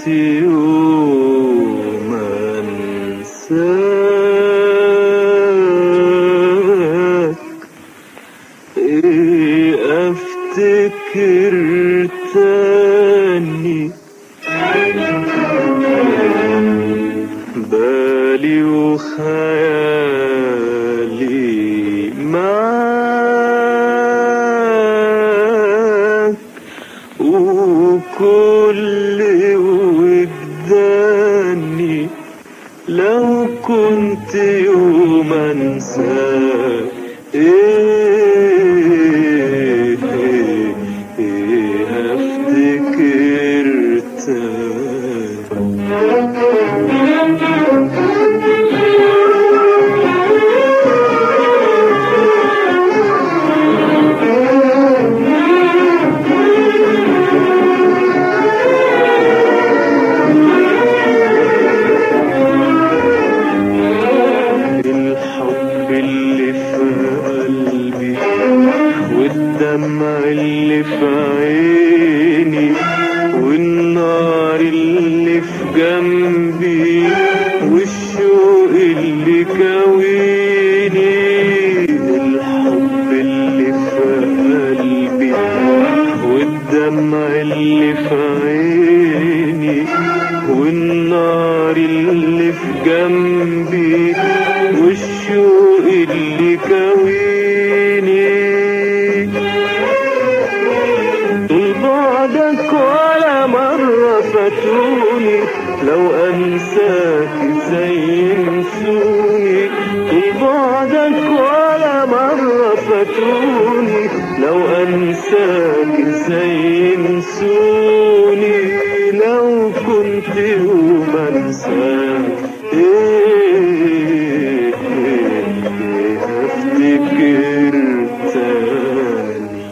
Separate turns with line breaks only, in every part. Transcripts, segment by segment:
كنت يوم انساك ايه افتكر تاني بالي وخيالي معاك وكل وجداني لو كنت يوم انساك ايه ايه ايه هفتكر تاني الحب اللي في قلبي والدمع اللي في عيني والنار اللي في جنبي والشوق اللي كويني الحب اللي في قلبي والدمع اللي في عيني والنار اللي في جنبي والشوق اللي كويني طول بعدك ولا مرة فاتوني لو أنساك ازاي ينسوني طول بعدك ولا مرة فاتوني لو أنساك ازاي ينسوني لو كنت يوم أنساك إيه إيه إيه أفتكر تاني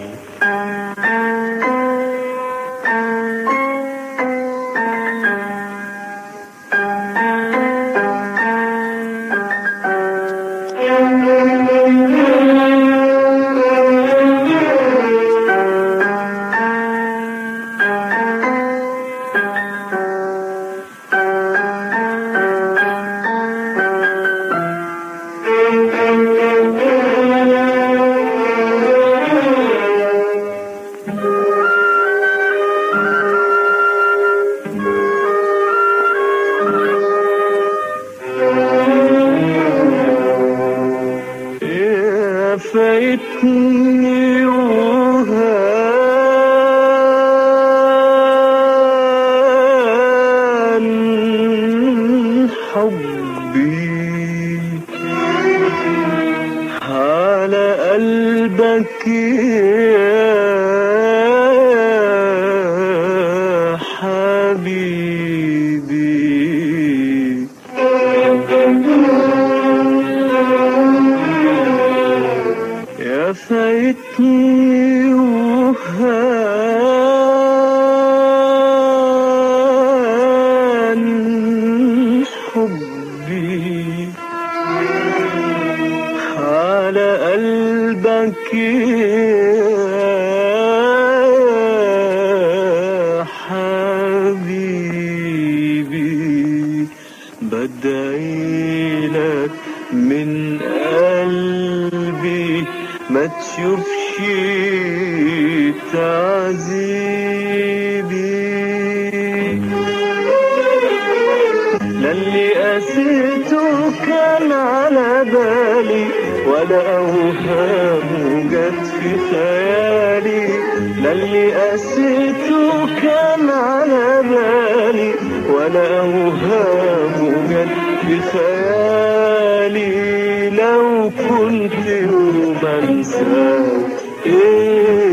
يا فايتني وهان حبي على قلبك يا حبيبي يا فايتني وهان حبي على قلبك يا حبيبي بدعي لك من قلبي ما تشوفش تعذيبي للي قسيته كان على بالي ولا أوهام جت في خيالي للي قسيته كان على بالي ولا أوهام جت في خيالي لو كنت يوم أنساك إيه